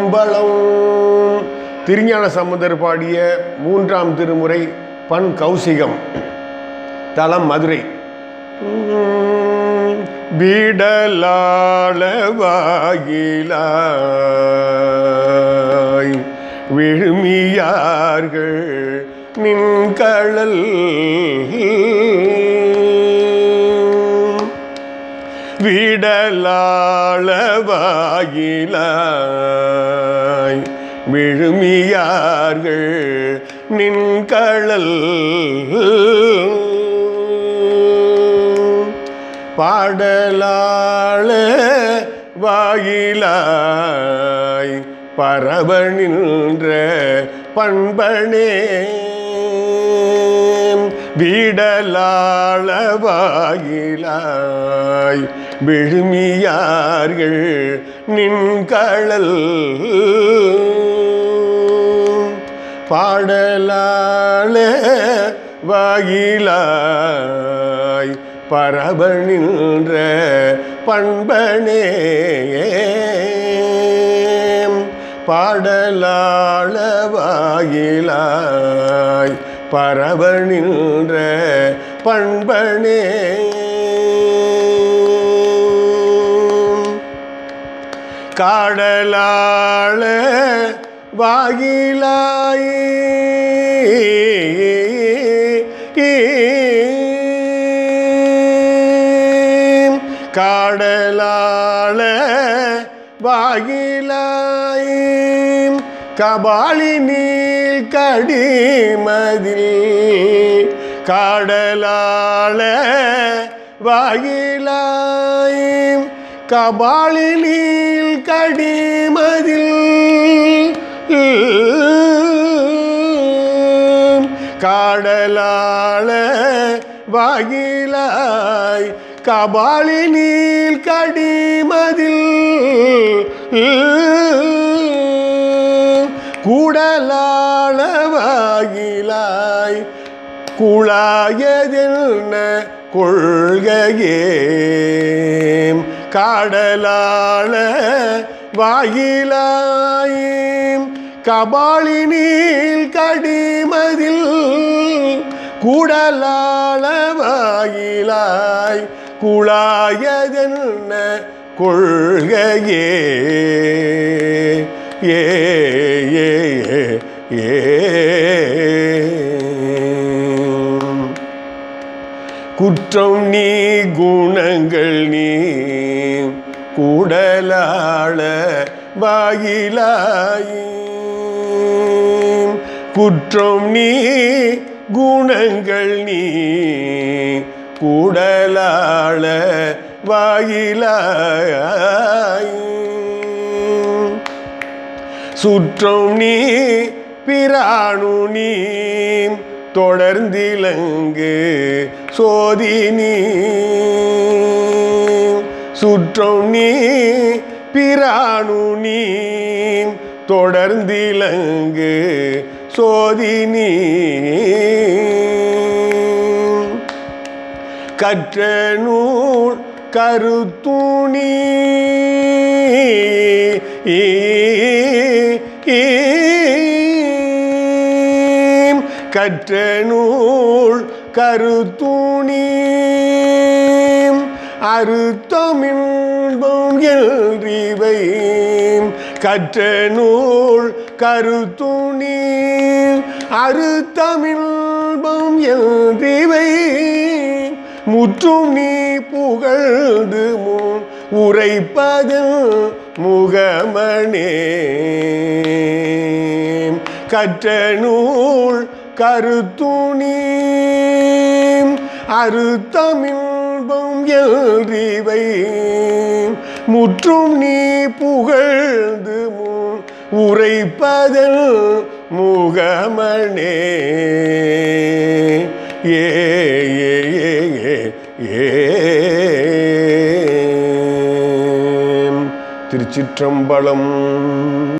திருச்சிற்றம்பலம் திருஞான சம்பந்தர் பாடிய மூன்றாம் திருமுறை பண் கௌசிகம் தலம் மதுரை விடலாளவாயிலாய் விழுமியார்கள் நின்கழல் விடலாளவாயிலாய் விழுமியார்கள் நின்கழல் பாடலாள வாயிலாய் பரவ நின்ற பண்பனே வீடலாள வாயிலாய் விழுமியார்கள் நின்கழல் பாடலாள வாயிலாய் பரவ நின்ற பண்பனே பாடலாள வாயிலாய் பரவ நின்ற பண்பனே காடலாள வாயிலாய் காடலாள வாயிலாய் கபாலி நீல் கடிமதில் காடலாள வாயிலாய் கபாலி நீல் கடிமதில் காடலாள வாயிலாய் கபாலி நீல் கடிமதில் கூடலாள வாயிலாய் குழாயதென்ன கொள்கையே காடலாள வாயிலாயும் கபாலினில் கடிமதில் கூடலாள வாயிலாய் குழாயதென்ன கொள்கையே ஏ ஏ ஏ குற்றம் நீ குணங்கள் நீ கூடலாள வாயிலாய் குற்றம் நீ குணங்கள் நீ கூடலாள வாயிலாய் சுற்றம் நீ பிராணு நீ தொடர்ந்திலங்கு சோதினி சுற்றம் நீ பிராணு நீ தொடர்ந்திலங்கு சோதினி கற்ற நூல் கருத்துணி கற்ற நூல் கருத்துணி அறுத்தமின்பம் என்றிவை கற்ற நூல் கருத்துணி அறுத்தமின்பம் என்றிவை முற்றும் நீ புகழ்ந்து முன் உரைப்பதில் முகமனே கற்ற நூல் கருத்துணி அறுத்தமின்பம் எல்றிவை முற்றும் நீ புகழ்ந்து முன் உரைப்பதில் முகமனே ஏ ஏ ஏ ஏ ஏ திருச்சிற்றம்பலம்